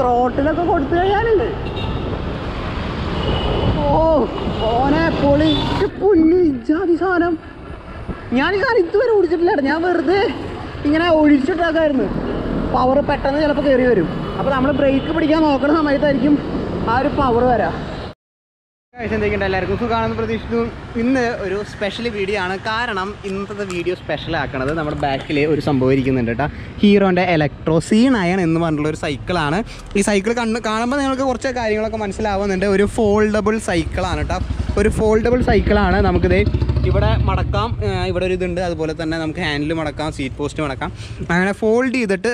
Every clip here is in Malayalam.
ത്രോട്ടിലൊക്കെ കൊടുത്തു കഴിഞ്ഞാലുണ്ട് ഓ ഓനെ പൊളി ഇത് പുല്ല് ഇജാതി സാധനം ഞാൻ ഈ സാധനം ഇതുവരെ ഓടിച്ചിട്ടില്ല ഞാൻ വെറുതെ ഇങ്ങനെ ഒഴിച്ചിട്ടാക്കായിരുന്നു പവർ പെട്ടെന്ന് ചിലപ്പോൾ കയറി വരും അപ്പോൾ നമ്മൾ ബ്രേക്ക് പിടിക്കാൻ നോക്കുന്ന സമയത്തായിരിക്കും ആ ഒരു പവർ വരാം എന്തൊക്കെയുണ്ട് എല്ലാവർക്കും സുഖമാണെന്ന് പ്രതീക്ഷിക്കുന്നു ഇന്ന് ഒരു സ്പെഷ്യൽ വീഡിയോ ആണ് കാരണം ഇന്നത്തെ വീഡിയോ സ്പെഷ്യൽ ആക്കണത് നമ്മുടെ ബാക്കിൽ ഒരു സംഭവം ഇരിക്കുന്നുണ്ട് കേട്ടോ ഹീറോൻ്റെ ഇലക്ട്രോ സി നയൻ എന്ന് പറഞ്ഞിട്ടുള്ള ഒരു സൈക്കിളാണ് ഈ സൈക്കിൾ കണ്ണ് കാണുമ്പോൾ നിങ്ങൾക്ക് കുറച്ച് കാര്യങ്ങളൊക്കെ മനസ്സിലാവുന്നുണ്ട് ഒരു ഫോൾഡബിൾ സൈക്കിളാണ് കേട്ടോ ഒരു ഫോൾഡബിൾ സൈക്കിളാണ് നമുക്കിത് ഇവിടെ മടക്കാം ആ, ഇവിടെ ഒരു ഇതുണ്ട് അതുപോലെ തന്നെ നമുക്ക് ഹാൻഡിൽ മടക്കാം സീറ്റ് പോസ്റ്റ് മടക്കാം അങ്ങനെ ഫോൾഡ് ചെയ്തിട്ട്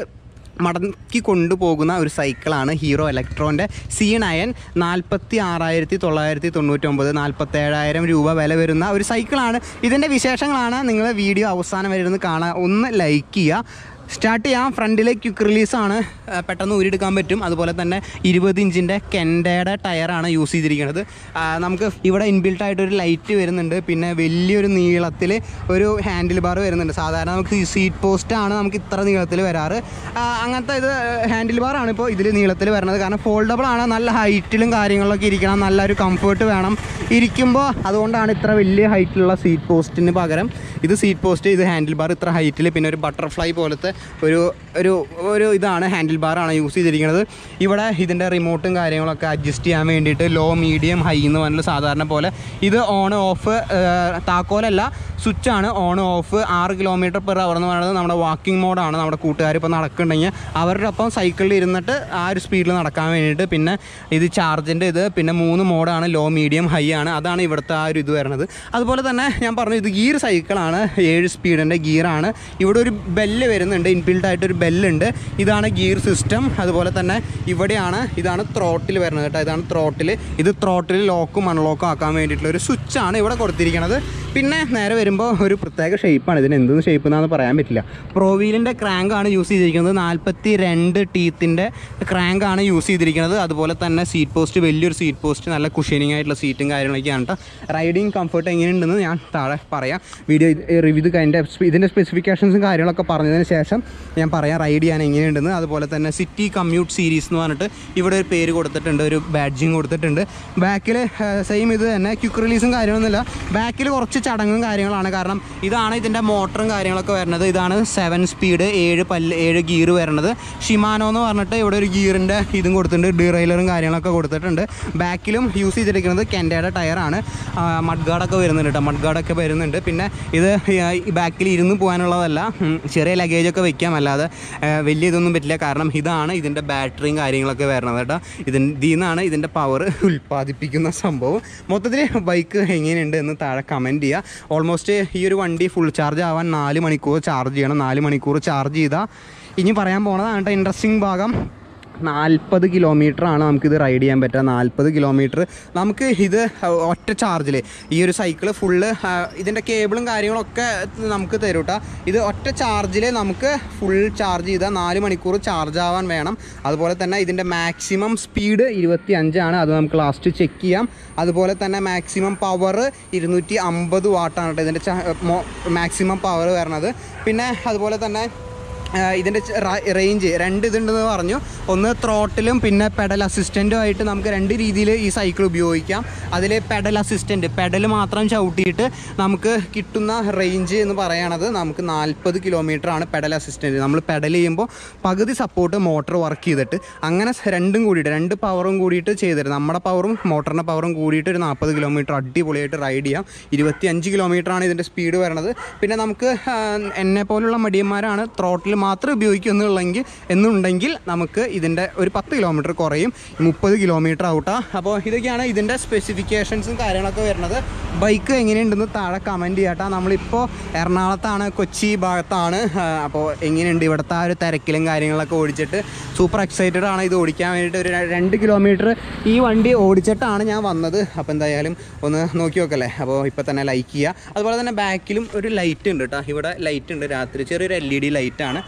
മടക്കി കൊണ്ടുപോകുന്ന ഒരു സൈക്കിളാണ് ഹീറോ ഇലക്ട്രോൻ്റെ സി നയൻ നാൽപ്പത്തി ആറായിരത്തി തൊള്ളായിരത്തി തൊണ്ണൂറ്റൊമ്പത് നാൽപ്പത്തേഴായിരം രൂപ വില വരുന്ന ഒരു സൈക്കിളാണ് ഇതിൻ്റെ വിശേഷങ്ങളാണ് നിങ്ങൾ വീഡിയോ അവസാനം വരെ ഇരുന്ന് കാണാൻ ഒന്ന് ലൈക്ക് ചെയ്യുക സ്റ്റാർട്ട് ചെയ്യാം ഫ്രണ്ടിലെ ക്വിക്ക് റിലീസാണ് പെട്ടെന്ന് ഊരിയെടുക്കാൻ പറ്റും അതുപോലെ തന്നെ ഇരുപത് ഇഞ്ചിൻ്റെ കെൻഡയുടെ ടയറാണ് യൂസ് ചെയ്തിരിക്കുന്നത് ആ, നമുക്ക് ഇവിടെ ഇൻബിൽട്ട് ആയിട്ട് ഒരു ലൈറ്റ് വരുന്നുണ്ട് പിന്നെ വലിയൊരു നീളത്തിൽ ഒരു ഹാൻഡിൽ ബാർ വരുന്നുണ്ട് സാധാരണ നമുക്ക് ഈ സീറ്റ് പോസ്റ്റാണ് നമുക്ക് ഇത്ര നീളത്തിൽ വരാറ് ആ, അങ്ങനത്തെ ഇത് ഹാൻഡിൽ ബാറാണ് ഇപ്പോൾ ഇതിൽ നീളത്തിൽ വരുന്നത് കാരണം ഫോൾഡബിൾ ആണ് നല്ല ഹൈറ്റിലും കാര്യങ്ങളിലൊക്കെ ഇരിക്കണം നല്ലൊരു കംഫർട്ട് വേണം ഇരിക്കുമ്പോൾ അതുകൊണ്ടാണ് ഇത്ര വലിയ ഹൈറ്റിലുള്ള സീറ്റ് പോസ്റ്റിന് പകരം ഇത് സീറ്റ് പോസ്റ്റ് ഇത് ഹാൻഡിൽ ബാർ ഇത്ര ഹൈറ്റിൽ പിന്നെ ഒരു ബട്ടർഫ്ലൈ പോലത്തെ ഒരു ഒരു ഒരു ഇതാണ് ഹാൻഡിൽ ബാറാണ് യൂസ് ചെയ്തിരിക്കുന്നത് ഇവിടെ ഇതിൻ്റെ റിമോട്ടും കാര്യങ്ങളൊക്കെ അഡ്ജസ്റ്റ് ചെയ്യാൻ വേണ്ടിയിട്ട് ലോ മീഡിയം ഹൈ എന്ന് പറഞ്ഞാൽ സാധാരണ പോലെ ഇത് ഓൺ ഓഫ് താക്കോലല്ല സ്വിച്ചാണ് ഓൺ ഓഫ് ആറ് കിലോമീറ്റർ പെർ അവർ എന്ന് പറയുന്നത് നമ്മുടെ വാക്കിംഗ് മോഡാണ് നമ്മുടെ കൂട്ടുകാർ ഇപ്പോൾ നടക്കുന്നുണ്ടെങ്കിൽ അവരുടെ ഒപ്പം സൈക്കിളിൽ ഇരുന്നിട്ട് ആ ഒരു സ്പീഡിൽ നടക്കാൻ വേണ്ടിയിട്ട് പിന്നെ ഇത് ചാർജിൻ്റെ ഇത് പിന്നെ മൂന്ന് മോഡാണ് ലോ മീഡിയം ഹൈ ആണ് അതാണ് ഇവിടുത്തെ ആ ഒരു ഇത് വരുന്നത് അതുപോലെ തന്നെ ഞാൻ പറഞ്ഞു ഇത് ഗിയർ സൈക്കിളാണ് ഏഴ് സ്പീഡിൻ്റെ ഗിയറാണ് ഇവിടെ ഒരു ബെല്ല് വരുന്നുണ്ട് ഇൻബിൽഡ് ആയിട്ടൊരു ബെല്ലുണ്ട് ഇതാണ് ഗിയർ സിസ്റ്റം അതുപോലെ തന്നെ ഇവിടെയാണ് ഇതാണ് ത്രോട്ടിൽ വരുന്നത് കേട്ടോ ഇതാണ് ത്രോട്ടിൽ ഇത് ത്രോട്ടിൽ ലോക്കും അൺലോക്കും ആക്കാൻ വേണ്ടിയിട്ടുള്ള ഒരു സ്വിച്ചാണ് ഇവിടെ കൊടുത്തിരിക്കുന്നത് പിന്നെ നേരെ വരുമ്പോൾ ഒരു പ്രത്യേക ഷേപ്പാണ് ഇതിന് എന്തെന്ന് ഷേപ്പ് എന്നാന്ന് പറയാൻ പറ്റില്ല പ്രോവീലിൻ്റെ ക്രാങ്ക് ആണ് യൂസ് ചെയ്തിരിക്കുന്നത് നാൽപ്പത്തി രണ്ട് ടീത്തിൻ്റെ ക്രാങ്ക് ആണ് യൂസ് ചെയ്തിരിക്കുന്നത് അതുപോലെ തന്നെ സീറ്റ് പോസ്റ്റ് വലിയൊരു സീറ്റ് പോസ്റ്റ് നല്ല കുഷനിങ് ആയിട്ടുള്ള സീറ്റും കാര്യങ്ങളൊക്കെയാണ് കേട്ടോ റൈഡിങ് കംഫർട്ട് എങ്ങനെയുണ്ടെന്ന് ഞാൻ താഴെ പറയാം വീഡിയോ റിവ്യൂ ഇത് അതിൻ്റെ ഇതിൻ്റെ സ്പെസിഫിക്കേഷൻസും കാര്യങ്ങളൊക്കെ പറഞ്ഞതിന് ശേഷം ഞാൻ പറയാം റൈഡ് ചെയ്യാൻ എങ്ങനെയുണ്ടെന്ന് അതുപോലെ തന്നെ സിറ്റി കമ്മ്യൂട്ട് സീരീസ് എന്ന് പറഞ്ഞിട്ട് ഇവിടെ ഒരു പേര് കൊടുത്തിട്ടുണ്ട് ഒരു ബാഡ്ജിങ് കൊടുത്തിട്ടുണ്ട് ബാക്കിൽ സെയിം ഇത് തന്നെ ക്വിക്ക് റിലീസും കാര്യമൊന്നുമില്ല ബാക്കിൽ കുറച്ച് ചടങ്ങും കാര്യങ്ങളാണ് കാരണം ഇതാണ് ഇതിൻ്റെ മോട്ടറും കാര്യങ്ങളൊക്കെ വരുന്നത് ഇതാണ് സെവൻ സ്പീഡ് ഏഴ് പല്ല് ഏഴ് ഗിയർ വരുന്നത് ഷിമാനോ എന്ന് പറഞ്ഞിട്ട് ഇവിടെ ഒരു ഗിയറിൻ്റെ ഇതും കൊടുത്തിട്ടുണ്ട് ഡീറൈലറും കാര്യങ്ങളൊക്കെ കൊടുത്തിട്ടുണ്ട് ബാക്കിലും യൂസ് ചെയ്തിരിക്കുന്നത് കെൻഡയുടെ ടയറാണ് മഡ് ഗാർഡൊക്കെ വരുന്നുണ്ട് കേട്ടോ മഡ് ഗാർഡൊക്കെ വരുന്നുണ്ട് പിന്നെ ഇത് ഈ ബാക്കിൽ ഇരുന്ന് പോകാനുള്ളതല്ല ഉം, ചെറിയ ലഗേജൊക്കെ വെക്കാം അല്ലാതെ ആ, വലിയ ഇതൊന്നും പറ്റില്ല കാരണം ഇതാണ് ഇതിൻ്റെ ബാറ്ററിയും കാര്യങ്ങളൊക്കെ വരുന്നത് കേട്ടോ ഇതിന് ഇതിൽ നിന്നാണ് ഇതിൻ്റെ പവർ ഉൽപ്പാദിപ്പിക്കുന്ന സംഭവം മൊത്തത്തിൽ ബൈക്ക് എങ്ങനെയുണ്ട് എന്ന് താഴെ കമൻറ്റ് ചെയ്യുക ഓൾമോസ്റ്റ് ഈ ഒരു വണ്ടി ഫുൾ ചാർജ് ആവാൻ നാല് മണിക്കൂർ ചാർജ് ചെയ്യണം നാല് മണിക്കൂർ ചാർജ് ചെയ്താൽ ഇനി പറയാൻ പോണതാണ് കേട്ടോ ഇൻട്രസ്റ്റിംഗ് ഭാഗം നാൽപ്പത് ആണ് നമുക്കിത് റൈഡ് ചെയ്യാൻ പറ്റുക നാൽപ്പത് കിലോമീറ്റർ നമുക്ക് ഇത് ഒറ്റ ചാർജിൽ ഈ ഒരു സൈക്കിൾ ഫുള്ള് ഇതിൻ്റെ കേബിളും കാര്യങ്ങളൊക്കെ നമുക്ക് തരും കേട്ടോ ഇത് ഒറ്റ ചാർജിൽ നമുക്ക് ഫുൾ ചാർജ് ചെയ്താൽ നാല് മണിക്കൂർ ചാർജ് ആവാൻ വേണം അതുപോലെ തന്നെ ഇതിൻ്റെ മാക്സിമം സ്പീഡ് ഇരുപത്തി അഞ്ചാണ് അത് നമുക്ക് ലാസ്റ്റ് ചെക്ക് ചെയ്യാം അതുപോലെ തന്നെ മാക്സിമം പവർ ഇരുന്നൂറ്റി അമ്പത് വാട്ടാണ് കേട്ടോ ഇതിൻ്റെ മാക്സിമം പവർ വരണത് പിന്നെ അതുപോലെ തന്നെ ആഹ് ഇതിൻ്റെ റേഞ്ച് രണ്ട് ഇതുണ്ടെന്ന് പറഞ്ഞു ഒന്ന് ത്രോട്ടിലും പിന്നെ പെഡൽ അസിസ്റ്റൻറ്റും ആയിട്ട് നമുക്ക് രണ്ട് രീതിയിൽ ഈ സൈക്കിൾ ഉപയോഗിക്കാം അതിൽ പെഡൽ അസിസ്റ്റൻറ്റ് പെഡൽ മാത്രം ചവിട്ടിയിട്ട് നമുക്ക് കിട്ടുന്ന റേഞ്ച് എന്ന് പറയണത് നമുക്ക് നാൽപ്പത് ആണ് പെഡൽ അസിസ്റ്റൻറ്റ് നമ്മൾ പെഡൽ ചെയ്യുമ്പോൾ പകുതി സപ്പോർട്ട് മോട്ടർ വർക്ക് ചെയ്തിട്ട് അങ്ങനെ സ് രണ്ടും കൂടിയിട്ട് രണ്ട് പവറും കൂടിയിട്ട് ചെയ്തിട്ട് നമ്മുടെ പവറും മോട്ടറിൻ്റെ പവറും കൂടിയിട്ട് ഒരു നാൽപ്പത് കിലോമീറ്റർ അടിപൊളിയായിട്ട് റൈഡ് ചെയ്യാം ഇരുപത്തി അഞ്ച് കിലോമീറ്ററാണ് ഇതിൻ്റെ സ്പീഡ് വരണത് പിന്നെ നമുക്ക് ആഹ്, എന്നെ പോലുള്ള മടിയന്മാരാണ് ത്രോട്ടിൽ മാത്രം ഉപയോഗിക്കുന്നുള്ളെങ്കിൽ എന്നുണ്ടെങ്കിൽ നമുക്ക് ഇതിൻ്റെ ഒരു പത്ത് കിലോമീറ്റർ കുറയും മുപ്പത് കിലോമീറ്റർ ഔട്ടാ അപ്പോൾ ഇതൊക്കെയാണ് ഇതിൻ്റെ സ്പെസിഫിക്കേഷൻസും കാര്യങ്ങളൊക്കെ വരുന്നത് ബൈക്ക് എങ്ങനെയുണ്ടെന്ന് താഴെ കമൻറ്റ് ചെയ്യാട്ടാ നമ്മളിപ്പോൾ എറണാകുളത്താണ് കൊച്ചി ഭാഗത്താണ് ആഹ്, അപ്പോൾ എങ്ങനെയുണ്ട് ഇവിടുത്തെ ആ ഒരു തിരക്കിലും കാര്യങ്ങളൊക്കെ ഓടിച്ചിട്ട് സൂപ്പർ എക്സൈറ്റഡ് ആണ് ഇത് ഓടിക്കാൻ വേണ്ടിയിട്ട് ഒരു ര- രണ്ട് കിലോമീറ്റർ ഈ വണ്ടി ഓടിച്ചിട്ടാണ് ഞാൻ വന്നത് അപ്പോൾ എന്തായാലും ഒന്ന് നോക്കി നോക്കല്ലേ അപ്പോൾ ഇപ്പോൾ തന്നെ ലൈക്ക് ചെയ്യുക അതുപോലെ തന്നെ ബാക്കിലും ഒരു ലൈറ്റ് ഉണ്ട് കേട്ടോ ഇവിടെ ലൈറ്റ് ഉണ്ട് രാത്രി ചെറിയൊരു എൽ ഇ ഡി ലൈറ്റാണ്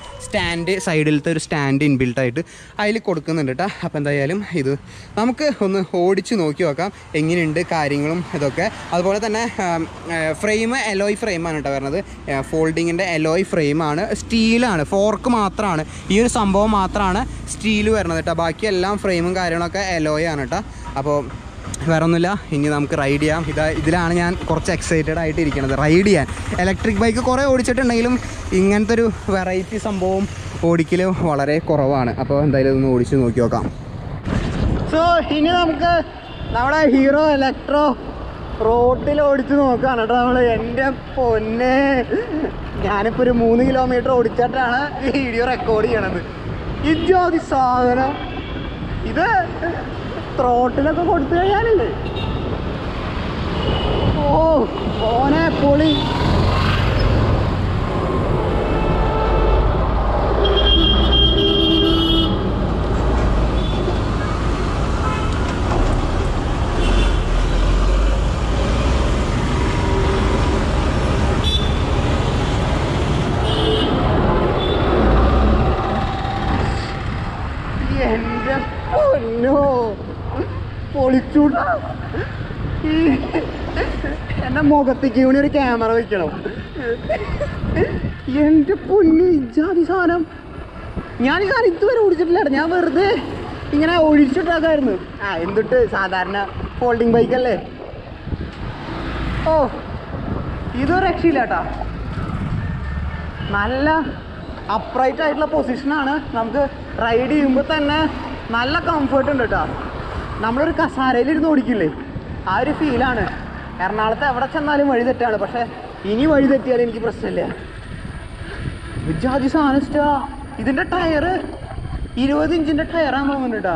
സ്റ്റാൻഡ് സൈഡിലത്തെ ഒരു സ്റ്റാൻഡ് ഇൻബിൽട്ട് ആയിട്ട് അതിൽ കൊടുക്കുന്നുണ്ട് കേട്ടോ അപ്പോൾ എന്തായാലും ഇത് നമുക്ക് ഒന്ന് ഓടിച്ച് നോക്കി നോക്കാം എങ്ങനെയുണ്ട് കാര്യങ്ങളും ഇതൊക്കെ അതുപോലെ തന്നെ ഫ്രെയിം എലോയ് ഫ്രെയിമാണ് കേട്ടോ വരുന്നത് ഫോൾഡിങ്ങിൻ്റെ എലോയ് ഫ്രെയിമാണ് സ്റ്റീലാണ് ഫോർക്ക് മാത്രമാണ് ഈ ഒരു സംഭവം മാത്രമാണ് സ്റ്റീൽ വരുന്നത് കേട്ടോ ബാക്കി എല്ലാം ഫ്രെയിമും കാര്യങ്ങളൊക്കെ എലോയ് ആണ് കേട്ടോ അപ്പോൾ വേറെ ഒന്നുമില്ല ഇനി നമുക്ക് റൈഡ് ചെയ്യാം ഇതാ ഇതിലാണ് ഞാൻ കുറച്ച് എക്സൈറ്റഡ് ആയിട്ട് ഇരിക്കുന്നത് റൈഡ് ചെയ്യാൻ ഇലക്ട്രിക് ബൈക്ക് കുറേ ഓടിച്ചിട്ടുണ്ടെങ്കിലും ഇങ്ങനത്തെ ഒരു വെറൈറ്റി സംഭവം ഓടിക്കൽ വളരെ കുറവാണ് അപ്പോൾ എന്തായാലും ഇതൊന്ന് ഓടിച്ച് നോക്കി നോക്കാം സോ ഇനി നമുക്ക് നമ്മുടെ ഹീറോ ഇലക്ട്രോ റോട്ടിൽ ഓടിച്ച് നോക്കുകയാണ് കേട്ടോ നമ്മൾ എൻ്റെ പൊന്നെ ഞാനിപ്പോൾ ഒരു മൂന്ന് കിലോമീറ്റർ ഓടിച്ചിട്ടാണ് ഈ വീഡിയോ റെക്കോർഡ് ചെയ്യണത് ഇജാതി സാധനം ഇത് ത്രോട്ടിലൊക്കെ കൊടുത്തു കഴിഞ്ഞാലല്ലേ ഓ ഓനെ പൊളി എന്റെ പൊന്നോ പൊളിച്ചൂട ഈ എന്റെ മുഖത്തേക്ക് ഇവന് ഒരു ക്യാമറ വെക്കണം എന്റെ പൊന്നു ഇജാതി സാധനം ഞാൻ ഈ സാധനം ഇതുവരെ ഓടിച്ചിട്ടില്ല ഞാൻ വെറുതെ ഇങ്ങനെ ഒഴിച്ചിട്ടാക്കായിരുന്നു ആ എന്തിട്ട് സാധാരണ ഫോൾഡിങ് ബൈക്ക് അല്ലേ ഓ ഇതൊരു രക്ഷയില്ല കേട്ടാ നല്ല അപ്രൈറ്റ് ആയിട്ടുള്ള പൊസിഷനാണ് നമുക്ക് റൈഡ് ചെയ്യുമ്പോൾ തന്നെ നല്ല കംഫർട്ട് ഉണ്ട് കേട്ടോ നമ്മളൊരു കസാരയിൽ ഇരുന്ന് ഓടിക്കില്ലേ ആ ഒരു ഫീലാണ് എറണാകുളത്ത് എവിടെ ചെന്നാലും വഴി തെറ്റാണ് പക്ഷേ ഇനി വഴി തെറ്റിയാലും എനിക്ക് പ്രശ്നമില്ല വിജാതി സാധനം സ്റ്റാ ഇതിൻ്റെ ടയർ ഇരുപത് ഇഞ്ചിൻ്റെ ടയറാന്ന് തോന്നുന്നു കേട്ടോ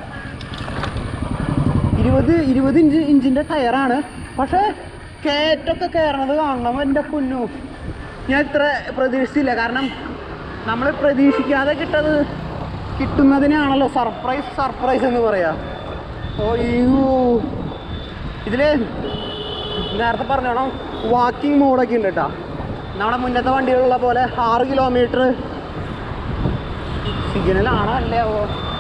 ഇരുപത് ഇരുപത് ഇഞ്ച് ഇഞ്ചിൻ്റെ ടയറാണ് പക്ഷേ കയറ്റൊക്കെ കയറണത് കാണണം എൻ്റെ പൊന്നു ഞാൻ ഇത്ര പ്രതീക്ഷിച്ചില്ല കാരണം നമ്മൾ പ്രതീക്ഷിക്കാതെ കിട്ടത് കിട്ടുന്നതിനാണല്ലോ സർപ്രൈസ് സർപ്രൈസ് എന്ന് പറയാ ഓയ്യോ ഇതിൽ നേരത്തെ പറഞ്ഞോണം വാക്കിംഗ് മോഡൊക്കെ ഉണ്ട് കേട്ടോ നമ്മുടെ മുന്നത്തെ വണ്ടികളുള്ള പോലെ ആറ് കിലോമീറ്റർ സിഗ്നലാണോ അല്ലേ ഓ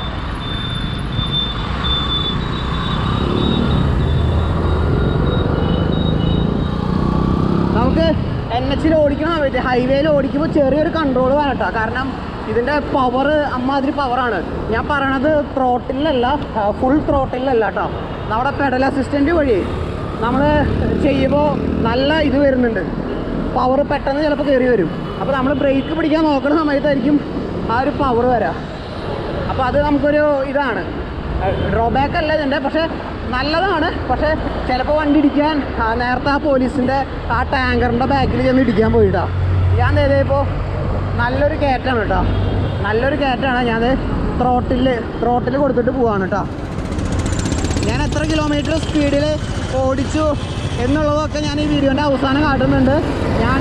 നമുക്ക് എൻ എച്ചിൽ ഓടിക്കണ സമയത്ത് ഹൈവേയിൽ ഓടിക്കുമ്പോൾ ചെറിയൊരു കൺട്രോൾ വേണം കേട്ടോ കാരണം ഇതിൻ്റെ പവർ അമ്മാതിരി പവറാണ് ഞാൻ പറയണത് ത്രോട്ടിലല്ല ഫുൾ ത്രോട്ടിലല്ല കേട്ടോ നമ്മുടെ പെഡൽ അസിസ്റ്റൻ്റ് വഴി നമ്മൾ ചെയ്യുമ്പോൾ നല്ല ഇത് വരുന്നുണ്ട് പവർ പെട്ടെന്ന് ചിലപ്പോൾ കയറി വരും അപ്പോൾ നമ്മൾ ബ്രേക്ക് പിടിക്കാൻ നോക്കുന്ന സമയത്തായിരിക്കും ആ ഒരു പവർ വരാം അപ്പോൾ അത് നമുക്കൊരു ഇതാണ് ഡ്രോബാക്ക് അല്ല ഇതിൻ്റെ പക്ഷേ നല്ലതാണ് പക്ഷേ ചിലപ്പോൾ വണ്ടി ഇടിക്കാൻ ആ, നേരത്തെ ആ പോലീസിൻ്റെ ആ ടാങ്കറിൻ്റെ ബാക്കിൽ ചെന്ന് ഇടിക്കാൻ പോയിട്ടാ ഞാൻ ചെയ്തപ്പോൾ നല്ലൊരു കയറ്റാണ് കേട്ടോ നല്ലൊരു കയറ്റാണ് ഞാൻ ത്രോട്ടിൽ ത്രോട്ടിൽ കൊടുത്തിട്ട് പോവാണ് കേട്ടോ ഞാൻ എത്ര കിലോമീറ്റർ സ്പീഡിൽ ഓടിച്ചു എന്നുള്ളതൊക്കെ ഞാൻ ഈ വീഡിയോൻ്റെ അവസാനം കാട്ടുന്നുണ്ട് ഞാൻ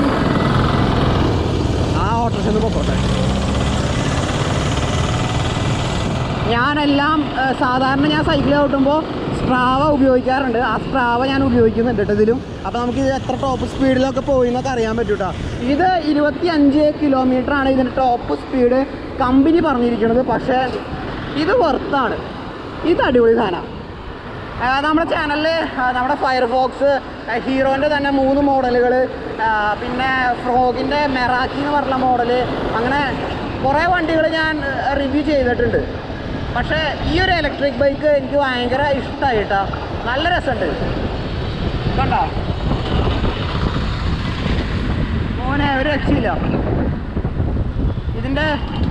ആ ഓട്ടോറിക്ഷ പൊക്കോട്ടെ ഞാനെല്ലാം ഏഹ്, സാധാരണ ഞാൻ സൈക്കിൾ ചവിട്ടുമ്പോൾ സ്ട്രാവ ഉപയോഗിക്കാറുണ്ട് ആ സ്ട്രാവ ഞാൻ ഉപയോഗിക്കുന്നുണ്ട് കേട്ടോ ഇതിലും അപ്പോൾ നമുക്ക് ഇത് എത്ര ടോപ്പ് സ്പീഡിലൊക്കെ പോയി എന്നൊക്കെ അറിയാൻ പറ്റും കേട്ടോ ഇത് ഇരുപത്തി അഞ്ച് കിലോമീറ്റർ ആണ് ഇതിൻ്റെ ടോപ്പ് സ്പീഡ് കമ്പനി പറഞ്ഞിരിക്കുന്നത് പക്ഷേ ഇത് വർത്താണ് ഇത് അടിപൊളി സാധനമാണ് നമ്മുടെ ചാനലിൽ നമ്മുടെ ഫയർഫോക്സ് ഹീറോൻ്റെ തന്നെ മൂന്ന് മോഡലുകൾ പിന്നെ ഫ്രോഗിൻ്റെ മെറാക്കി എന്ന് പറഞ്ഞ മോഡല് അങ്ങനെ കുറേ വണ്ടികൾ ഞാൻ റിവ്യൂ ചെയ്തിട്ടുണ്ട് പക്ഷേ ഈ ഒരു ഇലക്ട്രിക് ബൈക്ക് എനിക്ക് ഭയങ്കര ഇഷ്ടമായി കേട്ടോ നല്ല രസമുണ്ട് കണ്ടോ മോനെ ഒരു രക്ഷയില്ല ഇതിൻ്റെ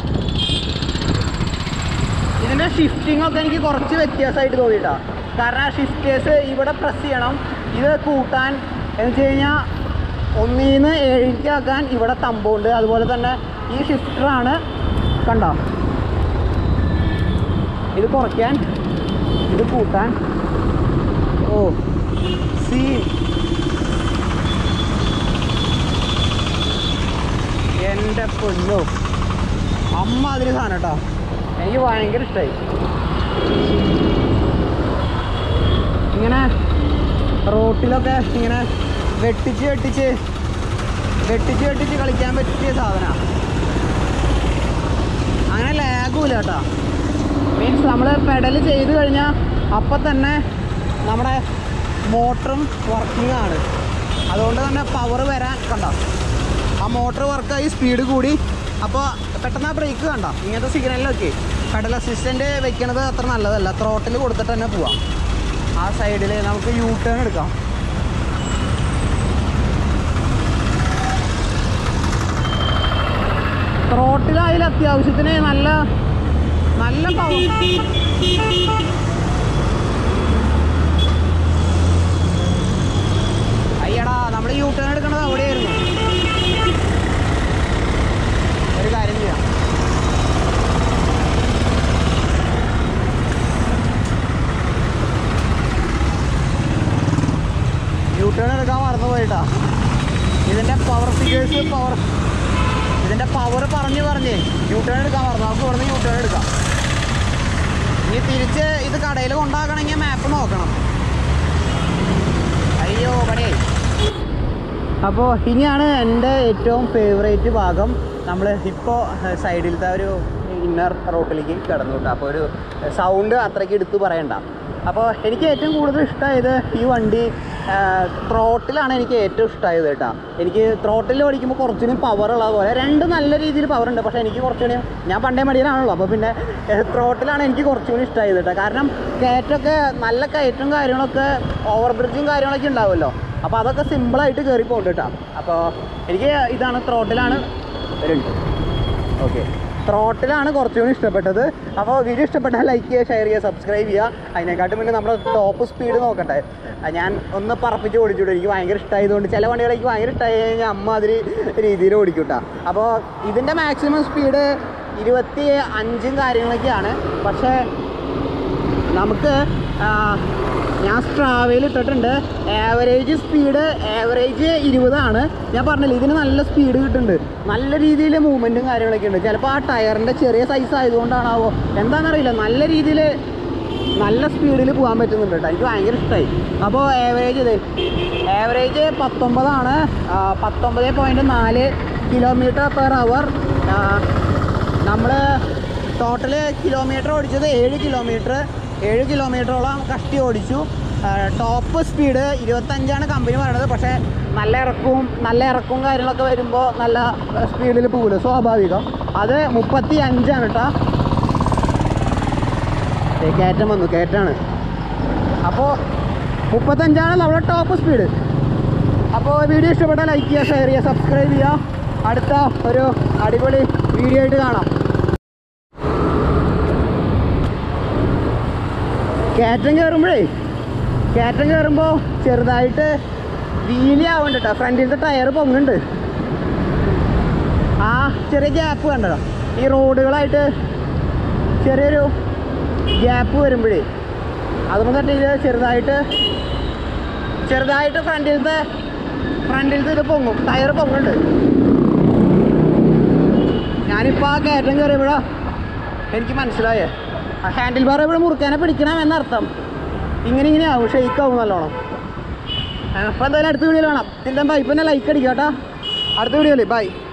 ഇതിൻ്റെ ഷിഫ്റ്റിംഗ് ഒക്കെ എനിക്ക് കുറച്ച് വ്യത്യാസമായിട്ട് തോന്നിയിട്ടാ കാരണം ആ ഷിഫ്റ്റേഴ്സ് ഇവിടെ പ്രസ് ചെയ്യണം ഇത് കൂട്ടാൻ എന്ന് വെച്ച് കഴിഞ്ഞാൽ ഒന്നീന്ന് ഏഴിലേക്കാക്കാൻ ഇവിടെ തമ്പുണ്ട് അതുപോലെ തന്നെ ഈ ഷിഫ്റ്ററാണ് കണ്ടോ ഇത് കുറയ്ക്കാൻ ഇത് കൂട്ടാൻ ഓ സി എൻ്റെ പൊന്നോ അമ്മ അതിന് സാധനം കേട്ടോ എനിക്ക് ഭയങ്കര ഇഷ്ടമായി ഇങ്ങനെ റോട്ടിലൊക്കെ ഇങ്ങനെ വെട്ടിച്ച് വെട്ടിച്ച് വെട്ടിച്ച് വെട്ടിച്ച് കളിക്കാൻ പറ്റിയ സാധനമാണ് അങ്ങനെ ലാഗുമില്ല കേട്ടോ മീൻസ് നമ്മൾ പെഡൽ ചെയ്ത് കഴിഞ്ഞാൽ അപ്പം തന്നെ നമ്മുടെ മോട്ടറും വർക്കിംഗ് ആണ് അതുകൊണ്ട് തന്നെ പവർ വരാൻ കണ്ടോ ആ മോട്ടർ വർക്കായി സ്പീഡ് കൂടി അപ്പോൾ പെട്ടെന്ന് ആ ബ്രേക്ക് കണ്ടോ ഇങ്ങനത്തെ സിഗ്നലിലൊക്കെ പെഡൽ അസിസ്റ്റൻ്റ് വെക്കണത് അത്ര നല്ലതല്ല ത്രോട്ടിൽ കൊടുത്തിട്ട് തന്നെ പോവാം ആ സൈഡിൽ നമുക്ക് യൂ ടേൺ എടുക്കാം ത്രോട്ടിലായാലും അത്യാവശ്യത്തിന് നല്ല നല്ല പവർ അയ്യടാ നമ്മൾ യൂ ടേൺ എടുക്കണത് അവിടെയായിരുന്നു ഒരു കാര്യം ചെയ്യാം യൂ ടേൺ എടുക്കാൻ മറന്നു പോയിട്ടാ ഇതിന്റെ പവർ ഫിഗേഴ്സ് പവർ ഇതിന്റെ പവർ പറഞ്ഞു പറഞ്ഞേ യൂ ടേൺ എടുക്കാൻ പറഞ്ഞു നമുക്ക് ഇവിടുന്ന് യൂ ടേൺ എടുക്കാം ഇനി തിരിച്ച് ഇത് കടയിൽ കൊണ്ടാക്കണമെങ്കിൽ മാപ്പ് നോക്കണം അയ്യോ പടേ അപ്പോൾ ഇനിയാണ് എൻ്റെ ഏറ്റവും ഫേവറേറ്റ് ഭാഗം നമ്മൾ ഇപ്പോൾ സൈഡിലത്തെ ഒരു ഇന്നർ റോട്ടിലേക്ക് കിടന്നു കേട്ടോ അപ്പോൾ ഒരു സൗണ്ട് അത്രയ്ക്ക് എടുത്ത് പറയണ്ട അപ്പോൾ എനിക്ക് ഏറ്റവും കൂടുതൽ ഇഷ്ടമായത് ഈ വണ്ടി ത്രോട്ടിലാണ് എനിക്ക് ഏറ്റവും ഇഷ്ടമായത് കേട്ടോ എനിക്ക് ത്രോട്ടിൽ ഓടിക്കുമ്പോൾ കുറച്ചുകൂടി പവർ ഉള്ള പോലെ രണ്ട് നല്ല രീതിയിൽ പവർ ഉണ്ട് പക്ഷേ എനിക്ക് കുറച്ചുകൂടി ഞാൻ പണ്ടേ മടിയനാണല്ലോ അപ്പോൾ പിന്നെ ത്രോട്ടിലാണ് എനിക്ക് കുറച്ചുകൂടി ഇഷ്ടമായത് കേട്ടോ കാരണം കയറ്റമൊക്കെ നല്ല കയറ്റവും കാര്യങ്ങളൊക്കെ ഓവർ ബ്രിഡ്ജും കാര്യങ്ങളൊക്കെ ഉണ്ടാവുമല്ലോ അപ്പോൾ അതൊക്കെ സിമ്പിളായിട്ട് കയറി പോകുന്നുണ്ട് കേട്ടോ അപ്പോൾ എനിക്ക് ഇതാണ് ത്രോട്ടിലാണ് രണ്ട് ഓക്കെ ത്രോട്ടിലാണ് കുറച്ചുകൂടി ഇഷ്ടപ്പെട്ടത് അപ്പോൾ വീഡിയോ ഇഷ്ടപ്പെട്ടാൽ ലൈക്ക് ചെയ്യുക ഷെയർ ചെയ്യുക സബ്സ്ക്രൈബ് ചെയ്യുക അതിനെക്കാട്ടും മുന്നേ നമ്മുടെ ടോപ്പ് സ്പീഡ് നോക്കട്ടെ അത് ഞാൻ ഒന്ന് പറപ്പിച്ച് ഓടിച്ചുവിടും എനിക്ക് ഭയങ്കര ഇഷ്ടമായതുകൊണ്ട് ചില വണ്ടികൾ എനിക്ക് ഭയങ്കര ഇഷ്ടമായി കഴിഞ്ഞാൽ അമ്മ അതിൽ രീതിയിൽ ഓടിക്കും കേട്ടോ അപ്പോൾ ഇതിൻ്റെ മാക്സിമം സ്പീഡ് ഇരുപത്തി അഞ്ചും കാര്യങ്ങളൊക്കെയാണ് പക്ഷേ നമുക്ക് ആ, ഞാൻ സ്ട്രാവയിൽ ഇട്ടിട്ടുണ്ട് ആവറേജ് സ്പീഡ് ആവറേജ് ഇരുപതാണ് ഞാൻ പറഞ്ഞില്ല ഇതിന് നല്ല സ്പീഡ് കിട്ടുന്നുണ്ട് നല്ല രീതിയിൽ മൂവ്മെൻറ്റും കാര്യങ്ങളൊക്കെ ഉണ്ട് ചിലപ്പോൾ ആ ടയറിൻ്റെ ചെറിയ സൈസ് ആയതുകൊണ്ടാണാവോ എന്താണെന്നറിയില്ല നല്ല രീതിയിൽ നല്ല സ്പീഡിൽ പോകാൻ പറ്റുന്നുണ്ട് കേട്ടോ എനിക്ക് ഭയങ്കര ഇഷ്ടമായി അപ്പോൾ ആവറേജ് ഇത് ആവറേജ് പത്തൊമ്പതാണ് ആ, പത്തൊമ്പത് പോയിൻറ്റ് നാല് കിലോമീറ്റർ പെർ അവർ നമ്മൾ ടോട്ടൽ കിലോമീറ്റർ ഓടിച്ചത് ഏഴ് കിലോമീറ്റർ ഏഴ് കിലോമീറ്ററോളം കഷ്ടി ഓടിച്ചു ടോപ്പ് സ്പീഡ് ഇരുപത്തഞ്ചാണ് കമ്പനി പറയുന്നത് പക്ഷേ നല്ല ഇറക്കവും നല്ല ഇറക്കവും കാര്യങ്ങളൊക്കെ വരുമ്പോൾ നല്ല സ്പീഡിൽ പോകില്ല സ്വാഭാവികം അത് മുപ്പത്തി അഞ്ചാണ് കേട്ടോ ദേ കയറ്റം വന്നു കയറ്റാണ് അപ്പോൾ മുപ്പത്തഞ്ചാണ് നമ്മുടെ ടോപ്പ് സ്പീഡ് അപ്പോൾ വീഡിയോ ഇഷ്ടപ്പെട്ടാൽ ലൈക്ക് ചെയ്യുക ഷെയർ ചെയ്യുക സബ്സ്ക്രൈബ് ചെയ്യുക അടുത്ത ഒരു അടിപൊളി വീഡിയോ ആയിട്ട് കാണാം കയറ്റം കയറുമ്പോഴേ കയറ്റം കയറുമ്പോൾ ചെറുതായിട്ട് വീലി ആവുന്നുണ്ട് കേട്ടോ ഫ്രണ്ടിലത്തെ ടയർ പൊങ്ങുന്നുണ്ട് ആ ചെറിയ ഗ്യാപ്പ് കണ്ടോ ഈ റോഡുകളായിട്ട് ചെറിയൊരു ഗ്യാപ്പ് വരുമ്പോഴേ അതുകൊണ്ട് തട്ടിയിൽ ചെറുതായിട്ട് ചെറുതായിട്ട് ഫ്രണ്ടിലത്തെ ഫ്രണ്ടിലത്തെ ഇത് പൊങ്ങും ടയർ പൊങ്ങുന്നുണ്ട് ഞാനിപ്പോൾ ആ കയറ്റം കയറിയപ്പോഴാ എനിക്ക് മനസ്സിലായേ ആ ഹാൻഡിൽ ബാർ ഇവിടെ മുറുക്കാനെ പിടിക്കണം എന്നർത്ഥം ഇങ്ങനെ ഇങ്ങനെ ആവും ഷെയ്ക്ക് ആവും നല്ലോണം അപ്പോൾ എന്തായാലും അടുത്ത വീഡിയോയിൽ കാണാം ഇതിൻ്റെ ബൈ പിന്നെ ലൈക്ക് അടിക്കാം കേട്ടോ അടുത്ത വീഡിയോയിൽ ബൈ